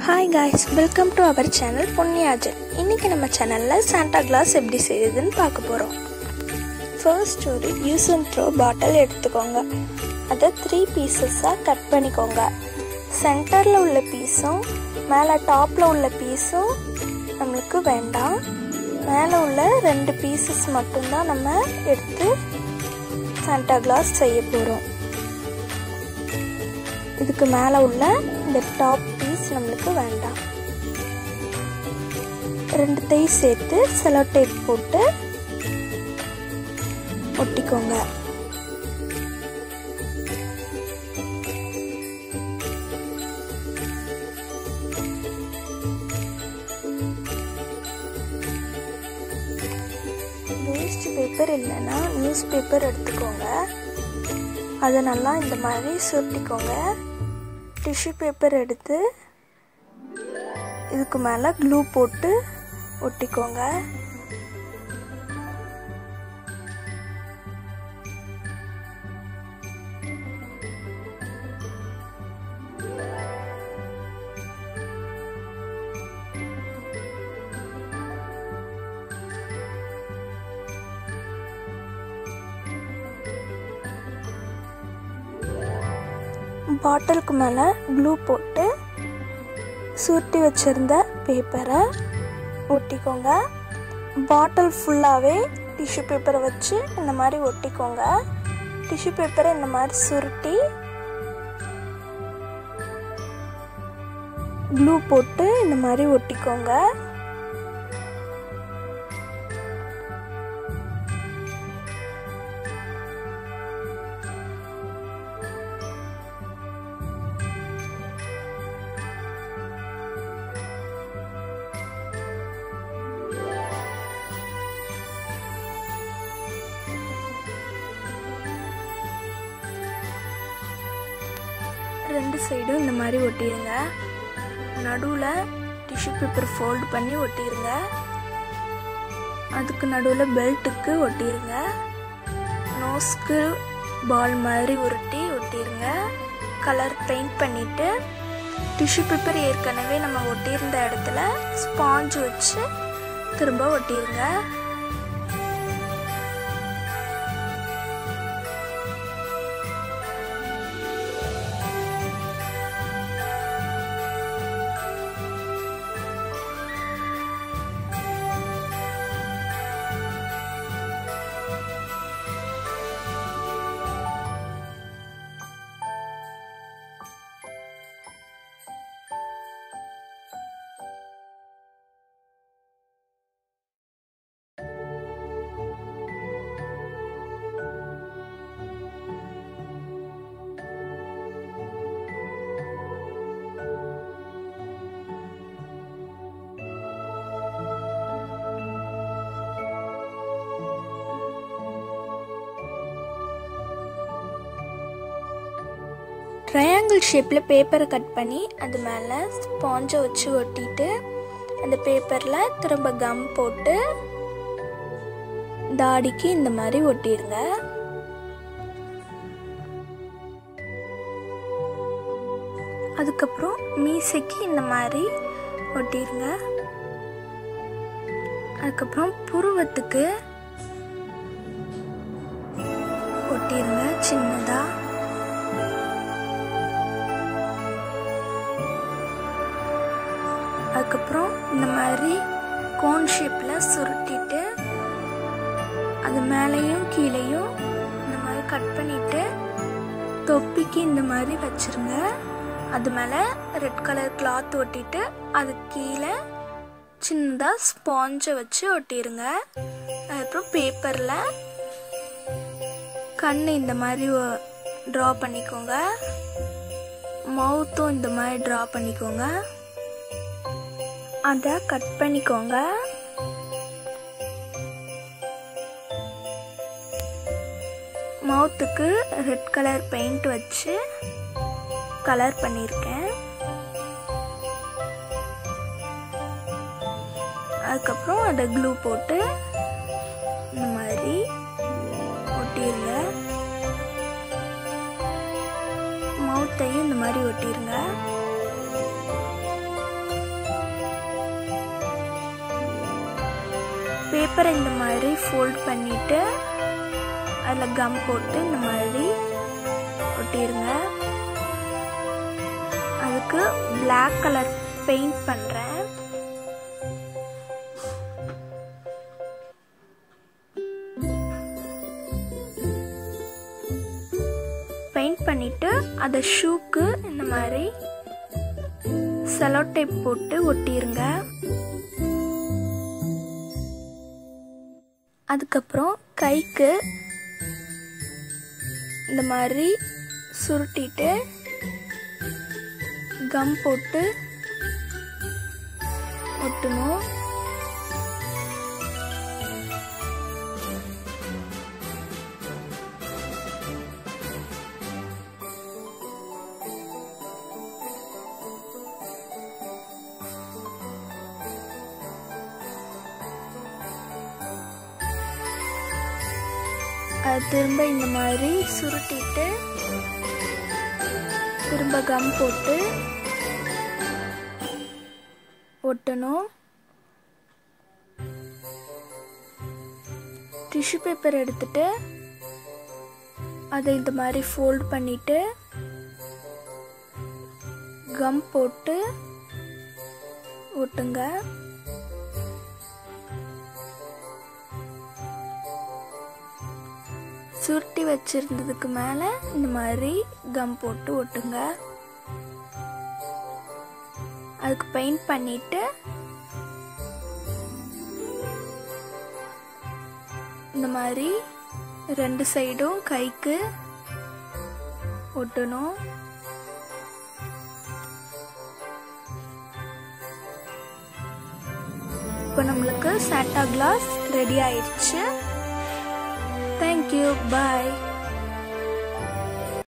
hi guys welcome to our channel பொன்னியாஜன் இன்னைக்கு நம்ம சேனலில் சாண்டா கிளாஸ் எப்படி செய்யுதுன்னு பார்க்க போகிறோம் ஃபர்ஸ்ட் ஒரு யூஸ் அண்ட் த்ரோ பாட்டில் எடுத்துக்கோங்க அதை த்ரீ பீசஸாக கட் பண்ணிக்கோங்க சென்டரில் உள்ள பீஸும் மேலே டாப்பில் உள்ள பீஸும் நம்மளுக்கு வேண்டாம் மேலே உள்ள ரெண்டு பீசஸ் மட்டும்தான் நம்ம எடுத்து சாண்டா கிளாஸ் செய்ய போகிறோம் இதுக்கு மேலே உள்ள இந்த டாப் பீஸ் நம்மளுக்கு வேண்டாம் ரெண்டுத்தையும் சேர்த்து செலோ டேப் போட்டு ஒட்டிக்கோங்க வேஸ்ட் பேப்பர் இல்லைன்னா நியூஸ் பேப்பர் எடுத்துக்கோங்க அதை நல்லா இந்த மாதிரி சுருட்டிக்கோங்க டிஷ்யூ பேப்பர் எடுத்து இதுக்கு மேலே க்ளூ போட்டு ஒட்டிக்கோங்க பாட்டிலுக்கு மேலே க்ளூ போட்டு சுருட்டி வச்சுருந்த பேப்பரை ஒட்டிக்கோங்க பாட்டில் ஃபுல்லாகவே டிஷ்யூ பேப்பரை வச்சு இந்த மாதிரி ஒட்டிக்கோங்க டிஷ்யூ பேப்பரை இந்த மாதிரி சுருட்டி க்ளூ போட்டு இந்த மாதிரி ஒட்டிக்கோங்க ரெண்டு சைடும் இந்த மாதிரி ஒட்டிடுங்க நடுவில் டிஷ்யூ பேப்பர் ஃபோல்டு பண்ணி ஒட்டிடுங்க அதுக்கு நடுவில் பெல்ட்டுக்கு ஒட்டிடுங்க நோஸ்க்கு பால் மாதிரி உருட்டி ஒட்டிடுங்க கலர் பெயிண்ட் பண்ணிவிட்டு டிஷ்யூ பேப்பர் ஏற்கனவே நம்ம ஒட்டியிருந்த இடத்துல ஸ்பாஞ்ச் வச்சு திரும்ப ஒட்டிடுங்க ட்ரையாங்கிள் ஷேப்பில் பேப்பரை கட் பண்ணி அது மேலே ஸ்பாஞ்சை வச்சு ஒட்டிட்டு அந்த பேப்பரில் திரும்ப கம் போட்டு தாடிக்கு இந்த மாதிரி ஒட்டிடுங்க அதுக்கப்புறம் மீசைக்கு இந்த மாதிரி ஒட்டிடுங்க அதுக்கப்புறம் புருவத்துக்கு ஒட்டிடுங்க சின்னதாக அதுக்கப்புறம் இந்த மாதிரி கோன் ஷேப்பில் சுருட்டிட்டு அது மேலேயும் கீழேயும் இந்த மாதிரி கட் பண்ணிட்டு தொப்பிக்கு இந்த மாதிரி வச்சிருங்க அது மேலே ரெட் கலர் கிளாத் ஒட்டிட்டு அது கீழே சின்னதாக ஸ்பாஞ்சை வச்சு ஒட்டிடுங்க அதுக்கப்புறம் பேப்பரில் கண் இந்த மாதிரி ட்ரா பண்ணிக்கோங்க மவுத்தும் இந்த மாதிரி ட்ரா பண்ணிக்கோங்க அதை கட் பண்ணிக்கோங்க மவுத்துக்கு ரெட் கலர் பெயிண்ட் வச்சு கலர் பண்ணியிருக்கேன் அதுக்கப்புறம் அதை க்ளூ போட்டு இந்த மாதிரி ஒட்டிடுங்க மவுத்தையும் இந்த மாதிரி ஒட்டிடுங்க பேப்பரை இந்த மாதிரி ஃபோல்ட் பண்ணிட்டு அதில் கம் போட்டு இந்த மாதிரி ஒட்டிடுங்க அதுக்கு பிளாக் கலர் பெயிண்ட் பண்ணுறேன் பெயிண்ட் பண்ணிட்டு அதை ஷூக்கு இந்த மாதிரி செலோ டேப் போட்டு ஒட்டிருங்க அதுக்கப்புறம் கைக்கு இந்த மாதிரி சுருட்டிட்டு கம் போட்டு ஒட்டணும் அது திரும்ப இந்த மாதிரி சுருட்டிட்டு திரும்ப கம் போட்டு ஒட்டணும் டிஷ்யூ பேப்பர் எடுத்துட்டு அதை இந்த மாதிரி ஃபோல்ட் பண்ணிட்டு கம் போட்டு ஒட்டுங்க சுருட்டி வச்சிருந்ததுக்கு மேலே இந்த மாதிரி கம் போட்டு ஒட்டுங்க அதுக்கு பெயிண்ட் பண்ணிட்டு இந்த மாதிரி ரெண்டு சைடும் கைக்கு ஒட்டணும் இப்போ நம்மளுக்கு சாண்டா கிளாஸ் ரெடி ஆயிடுச்சு தேங்க்யூ பாய்